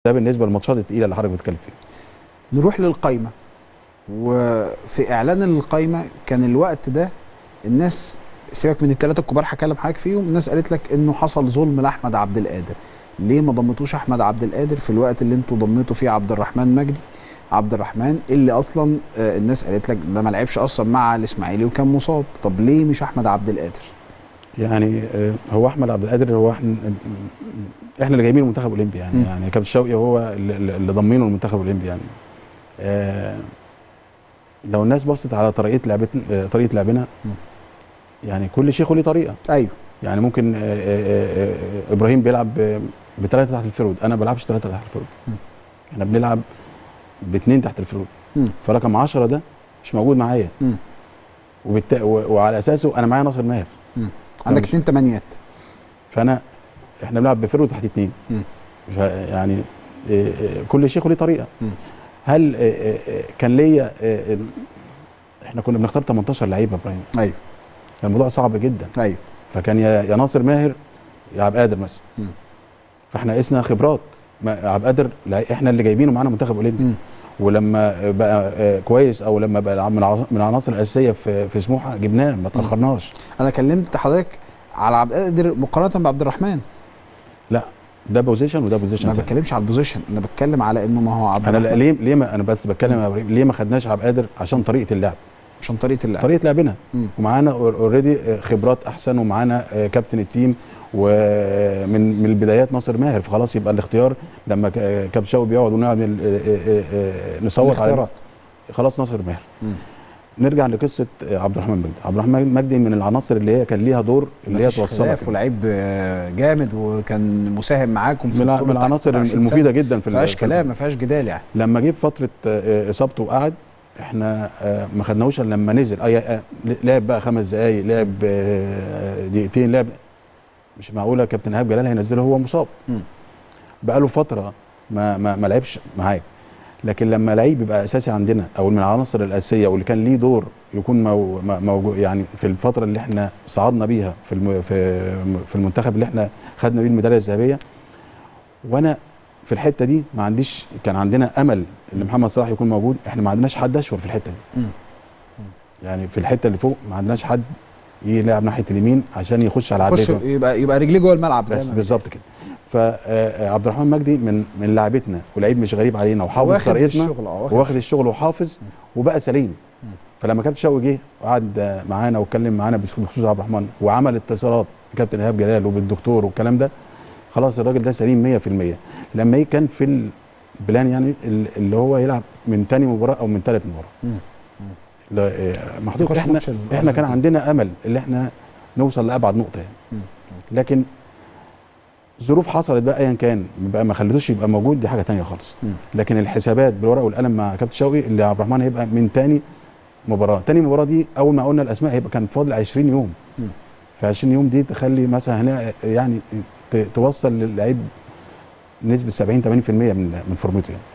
ده بالنسبه للماتشات الثقيله اللي حضرتك بتتكلم فيها نروح للقايمه وفي اعلان القايمه كان الوقت ده الناس سيبك من الثلاثه الكبار هكلم حضرتك فيهم الناس قالت لك انه حصل ظلم لاحمد عبد القادر ليه ما ضمتوش احمد عبد القادر في الوقت اللي انتوا ضميتوا فيه عبد الرحمن مجدي عبد الرحمن اللي اصلا آه، الناس قالت لك ده ما لعبش اصلا مع الاسماعيلي وكان مصاب طب ليه مش احمد عبد القادر يعني آه، هو احمد عبد القادر هو احنا احنا اللي جايبين المنتخب الاولمبي يعني مم. يعني كابتن شوقي هو اللي, اللي ضمينه المنتخب الاولمبي يعني آه، لو الناس بصت على طريقه لعبتنا آه، طريقه لعبنا مم. يعني كل شيخ له طريقه ايوه يعني ممكن آه، آه، آه، ابراهيم بيلعب بثلاثه تحت الفرود انا ما بلعبش ثلاثه تحت الفرود مم. احنا بنلعب باثنين تحت الفرود مم. فرقم 10 ده مش موجود معايا مم. وبالت... و- وعلى اساسه انا معايا ناصر ماهر عندك مش- اثنين تمانيات فانا احنا بنلعب بفرود تحت اثنين مم. يعني إيه، إيه، كل شيخ له طريقه مم. هل إيه، إيه، إيه، كان ليا إيه، ال- احنا كنا بنختار 18 لعيبه يا ابراهيم ايوه كان الموضوع صعب جدا ايوه فكان يا يا ناصر ماهر يا عبد القادر مثلا مم. فاحنا قسنا خبرات ما- عبد القادر لا- احنا اللي جايبينه معانا منتخب اولمبي مم. ولما بقى آه، كويس او لما بقى من الع- من العناصر الاساسيه في في سموحه جبناه ما تاخرناش انا كلمت حضرتك على عبد القادر مقارنه بعبد الرحمن ده بوزيشن وده بوزيشن ما تاني. بتكلمش على البوزيشن انا بتكلم على انه ما هو عبد انا الرحمن ليه ليه ما انا بس بتكلم يا ابراهيم ليه ما خدناش عبد القادر عشان طريقه اللعب عشان طريقه اللعب طريقه لعبنا مم. ومعانا اوريدي خبرات احسن ومعانا آه، كابتن التيم ومن من البدايات ناصر ماهر فخلاص يبقى الاختيار لما ك- آه، كابتن شوقي بيقعد ونعمل آه، آه، آه، نصوت على الاختيارات خلاص ناصر ماهر مم. نرجع لقصه آه، عبد الرحمن مجدي عبد الرحمن مجدي من العناصر اللي هي كان ليها دور اللي هي مفيش توصلك خلاف ولعيب آه، جامد وكان مساهم معاكم في من, بطولة من العناصر تحت 20 المفيده سنة. جدا في ما فيهاش ال- في كلام ما فيهاش جدال يعني لما جه في فتره آه، اصابته وقعد احنا آه، ما خدناهوش الا لما نزل أي- آه، لعب بقى خمس دقائق لعب آه، دقيقتين لعب مش معقوله كابتن ايهاب جلال هينزله هو مصاب مم. بقى له فتره ما ما, ما لعبش معاك لكن لما لعيب يبقى اساسي عندنا او من العناصر الاساسيه واللي كان ليه دور يكون مو- م- موجود يعني في الفتره اللي احنا صعدنا بيها في الم في في المنتخب اللي احنا خدنا بيه الميداليه الذهبيه وانا في الحته دي ما عنديش كان عندنا امل ان محمد صلاح يكون موجود احنا ما عندناش حد اشول في الحته دي مم. يعني في الحته اللي فوق ما عندناش حد يلعب ناحيه اليمين عشان يخش على خش عديه يبقى يبقى رجليه جوه الملعب زي بس ما بالظبط كده فعبد الرحمن مجدي من من لاعبتنا ولعيب مش غريب علينا وحافظ واخد طريقتنا الشغل اه واخد واخد الشغل وحافظ وبقى سليم مم. فلما كابتن شوقي جه وقعد معانا واتكلم معانا بخصوص عبد الرحمن وعمل اتصالات بكابتن ايهاب جلال وبالدكتور والكلام ده خلاص الراجل ده سليم 100% لما يجي كان في البلان يعني ال- اللي هو يلعب من تاني مباراه او من ثالث مباراه مم. لا، آه، محطوط يخش احنا ماتش ال- احنا كان الأرجنتين. عندنا امل اللي احنا نوصل لابعد نقطه يعني مم. لكن ظروف حصلت بقى ايا كان بقى ما خلتوش يبقى موجود دي حاجه تانية خالص مم. لكن الحسابات بالورقه والقلم مع كابتن شوقي اللي عبد الرحمن هيبقى من تاني مباراه تاني مباراه دي اول ما قلنا الاسماء هيبقى كان فاضل 20 يوم مم. في 20 يوم دي تخلي مثلا هنا يعني ت- توصل للعيب نسبه 70 80% من من فورمته يعني